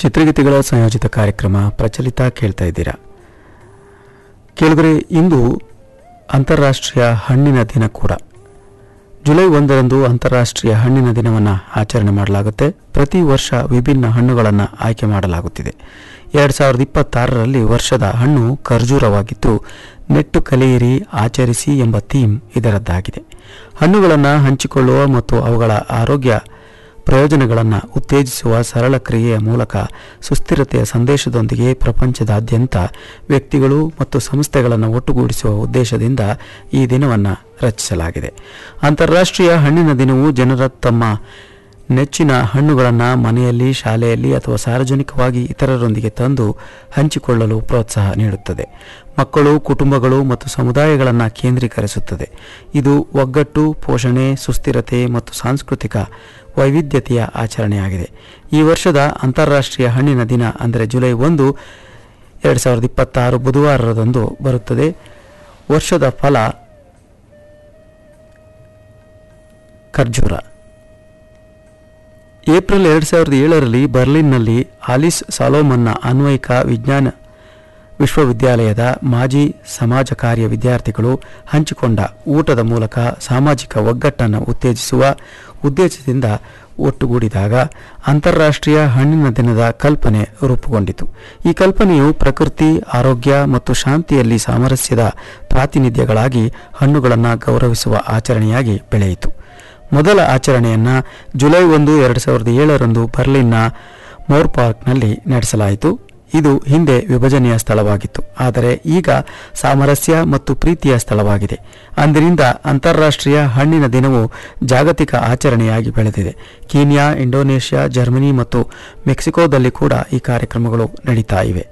ಚಿತ್ರಗೀತೆಗಳ ಸಂಯೋಜಿತ ಕಾರ್ಯಕ್ರಮ ಪ್ರಚಲಿತ ಕೇಳ್ತಾ ಇದ್ದೀರಾ ಕೇಳಿದ್ರೆ ಇಂದು ಅಂತಾರಾಷ್ಟ್ರೀಯ ಹಣ್ಣಿನ ದಿನ ಕೂಡ ಜುಲೈ ಒಂದರಂದು ಅಂತಾರಾಷ್ಟ್ರೀಯ ಹಣ್ಣಿನ ದಿನವನ್ನು ಆಚರಣೆ ಮಾಡಲಾಗುತ್ತೆ ಪ್ರತಿ ವರ್ಷ ವಿಭಿನ್ನ ಹಣ್ಣುಗಳನ್ನು ಆಯ್ಕೆ ಮಾಡಲಾಗುತ್ತಿದೆ ಎರಡು ಸಾವಿರದ ಇಪ್ಪತ್ತಾರರಲ್ಲಿ ವರ್ಷದ ಹಣ್ಣು ಖರ್ಜೂರವಾಗಿದ್ದು ನೆಟ್ಟು ಕಲಿಯಿರಿ ಆಚರಿಸಿ ಎಂಬ ಥೀಮ್ ಇದರದ್ದಾಗಿದೆ ಹಣ್ಣುಗಳನ್ನು ಹಂಚಿಕೊಳ್ಳುವ ಮತ್ತು ಅವುಗಳ ಆರೋಗ್ಯ ಪ್ರಯೋಜನಗಳನ್ನು ಉತ್ತೇಜಿಸುವ ಸರಳ ಕ್ರಿಯೆಯ ಮೂಲಕ ಸುಸ್ಥಿರತೆಯ ಸಂದೇಶದೊಂದಿಗೆ ಪ್ರಪಂಚದಾದ್ಯಂತ ವ್ಯಕ್ತಿಗಳು ಮತ್ತು ಸಂಸ್ಥೆಗಳನ್ನು ಒಟ್ಟುಗೂಡಿಸುವ ಉದ್ದೇಶದಿಂದ ಈ ದಿನವನ್ನು ರಚಿಸಲಾಗಿದೆ ಅಂತಾರಾಷ್ಟ್ರೀಯ ಹಣ್ಣಿನ ದಿನವು ಜನರ ತಮ್ಮ ನೆಚ್ಚಿನ ಹಣ್ಣುಗಳನ್ನು ಮನೆಯಲ್ಲಿ ಶಾಲೆಯಲ್ಲಿ ಅಥವಾ ಸಾರ್ವಜನಿಕವಾಗಿ ಇತರರೊಂದಿಗೆ ತಂದು ಹಂಚಿಕೊಳ್ಳಲು ಪ್ರೋತ್ಸಾಹ ನೀಡುತ್ತದೆ ಮಕ್ಕಳು ಕುಟುಂಬಗಳು ಮತ್ತು ಸಮುದಾಯಗಳನ್ನು ಕೇಂದ್ರೀಕರಿಸುತ್ತದೆ ಇದು ಒಗ್ಗಟ್ಟು ಪೋಷಣೆ ಸುಸ್ಥಿರತೆ ಮತ್ತು ಸಾಂಸ್ಕೃತಿಕ ವೈವಿಧ್ಯತೆಯ ಆಚರಣೆಯಾಗಿದೆ ಈ ವರ್ಷದ ಅಂತಾರಾಷ್ಟ್ರೀಯ ಹಣ್ಣಿನ ದಿನ ಅಂದರೆ ಜುಲೈ ಒಂದು ಎರಡು ಸಾವಿರದ ಇಪ್ಪತ್ತಾರು ಬುಧವಾರದಂದು ಬರುತ್ತದೆ ವರ್ಷದ ಫಲ ಖರ್ಜೂರ ಏಪ್ರಿಲ್ ಎರಡು ಸಾವಿರದ ಏಳರಲ್ಲಿ ಬರ್ಲಿನ್ನಲ್ಲಿ ಆಲಿಸ್ ಸಾಲೋಮನ್ನ ಅನ್ವಯಿಕ ವಿಜ್ಞಾನ ವಿಶ್ವವಿದ್ಯಾಲಯದ ಮಾಜಿ ಸಮಾಜ ಕಾರ್ಯ ವಿದ್ಯಾರ್ಥಿಗಳು ಹಂಚಿಕೊಂಡ ಊಟದ ಮೂಲಕ ಸಾಮಾಜಿಕ ಒಗ್ಗಟ್ಟನ್ನು ಉತ್ತೇಜಿಸುವ ಉದ್ದೇಶದಿಂದ ಒಟ್ಟುಗೂಡಿದಾಗ ಅಂತಾರಾಷ್ಟ್ರೀಯ ಹಣ್ಣಿನ ದಿನದ ಕಲ್ಪನೆ ರೂಪುಗೊಂಡಿತು ಈ ಕಲ್ಪನೆಯು ಪ್ರಕೃತಿ ಆರೋಗ್ಯ ಮತ್ತು ಶಾಂತಿಯಲ್ಲಿ ಸಾಮರಸ್ಯದ ಪ್ರಾತಿನಿಧ್ಯಗಳಾಗಿ ಹಣ್ಣುಗಳನ್ನು ಗೌರವಿಸುವ ಆಚರಣೆಯಾಗಿ ಬೆಳೆಯಿತು ಮೊದಲ ಆಚರಣೆಯನ್ನು ಜುಲೈ ಒಂದು ಎರಡು ಸಾವಿರದ ಏಳರಂದು ಬರ್ಲಿನ್ನ ಮೋರ್ ಪಾರ್ಕ್ನಲ್ಲಿ ನಡೆಸಲಾಯಿತು ಇದು ಹಿಂದೆ ವಿಭಜನೆಯ ಸ್ಥಳವಾಗಿತ್ತು ಆದರೆ ಈಗ ಸಾಮರಸ್ಯ ಮತ್ತು ಪ್ರೀತಿಯ ಸ್ಥಳವಾಗಿದೆ ಅಂದಿನಿಂದ ಅಂತಾರಾಷ್ಟ್ರೀಯ ಹಣ್ಣಿನ ದಿನವು ಜಾಗತಿಕ ಆಚರಣೆಯಾಗಿ ಬೆಳೆದಿದೆ ಕೀನ್ಯಾ ಇಂಡೋನೇಷ್ಯಾ ಜರ್ಮನಿ ಮತ್ತು ಮೆಕ್ಸಿಕೋದಲ್ಲಿ ಕೂಡ ಈ ಕಾರ್ಯಕ್ರಮಗಳು ನಡೀತಾ ಇವೆ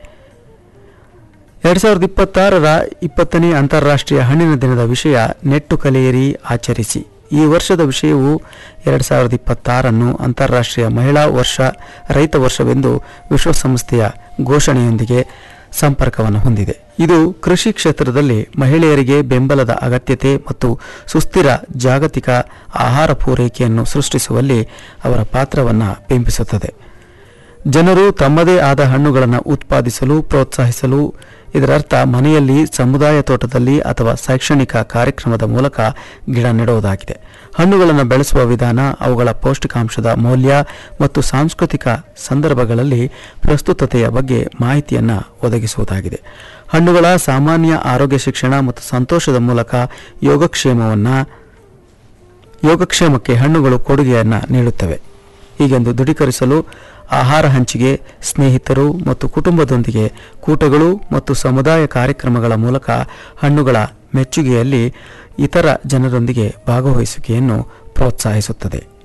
ಎರಡು ಸಾವಿರದ ಇಪ್ಪತ್ತಾರರ ಇಪ್ಪತ್ತನೇ ಅಂತಾರಾಷ್ಟ್ರೀಯ ಹಣ್ಣಿನ ದಿನದ ವಿಷಯ ನೆಟ್ಟು ಕಲಿಯಿರಿ ಆಚರಿಸಿ ಈ ವರ್ಷದ ವಿಷಯವು ಎರಡು ಸಾವಿರದ ಇಪ್ಪತ್ತಾರನ್ನು ಅಂತಾರಾಷ್ಟ್ರೀಯ ಮಹಿಳಾ ವರ್ಷ ರೈತ ವರ್ಷವೆಂದು ವಿಶ್ವಸಂಸ್ಥೆಯ ಘೋಷಣೆಯೊಂದಿಗೆ ಸಂಪರ್ಕವನ್ನು ಹೊಂದಿದೆ ಇದು ಕೃಷಿ ಕ್ಷೇತ್ರದಲ್ಲಿ ಮಹಿಳೆಯರಿಗೆ ಬೆಂಬಲದ ಅಗತ್ಯತೆ ಮತ್ತು ಸುಸ್ಥಿರ ಜಾಗತಿಕ ಆಹಾರ ಪೂರೈಕೆಯನ್ನು ಸೃಷ್ಟಿಸುವಲ್ಲಿ ಅವರ ಪಾತ್ರವನ್ನು ಬಿಂಬಿಸುತ್ತದೆ ಜನರು ತಮ್ಮದೇ ಆದ ಹಣ್ಣುಗಳನ್ನು ಉತ್ಪಾದಿಸಲು ಪ್ರೋತ್ಸಾಹಿಸಲು ಇದರರ್ಥ ಮನೆಯಲ್ಲಿ ಸಮುದಾಯ ತೋಟದಲ್ಲಿ ಅಥವಾ ಶೈಕ್ಷಣಿಕ ಕಾರ್ಯಕ್ರಮದ ಮೂಲಕ ಗಿಡ ನೆಡುವುದಾಗಿದೆ ಹಣ್ಣುಗಳನ್ನು ಬೆಳೆಸುವ ವಿಧಾನ ಅವುಗಳ ಪೌಷ್ಟಿಕಾಂಶದ ಮೌಲ್ಯ ಮತ್ತು ಸಾಂಸ್ಕೃತಿಕ ಸಂದರ್ಭಗಳಲ್ಲಿ ಪ್ರಸ್ತುತತೆಯ ಬಗ್ಗೆ ಮಾಹಿತಿಯನ್ನು ಒದಗಿಸುವುದಾಗಿದೆ ಹಣ್ಣುಗಳ ಸಾಮಾನ್ಯ ಆರೋಗ್ಯ ಶಿಕ್ಷಣ ಮತ್ತು ಸಂತೋಷದ ಮೂಲಕ ಯೋಗಕ್ಷೇಮವನ್ನು ಯೋಗಕ್ಷೇಮಕ್ಕೆ ಹಣ್ಣುಗಳು ಕೊಡುಗೆಯನ್ನು ನೀಡುತ್ತವೆ ಹೀಗೆಂದು ದೃಢೀಕರಿಸಲು ಆಹಾರ ಹಂಚಿಕೆ ಸ್ನೇಹಿತರು ಮತ್ತು ಕುಟುಂಬದೊಂದಿಗೆ ಕೂಟಗಳು ಮತ್ತು ಸಮುದಾಯ ಕಾರ್ಯಕ್ರಮಗಳ ಮೂಲಕ ಹಣ್ಣುಗಳ ಮೆಚ್ಚುಗೆಯಲ್ಲಿ ಇತರ ಜನರೊಂದಿಗೆ ಭಾಗವಹಿಸುವಿಕೆಯನ್ನು ಪ್ರೋತ್ಸಾಹಿಸುತ್ತದೆ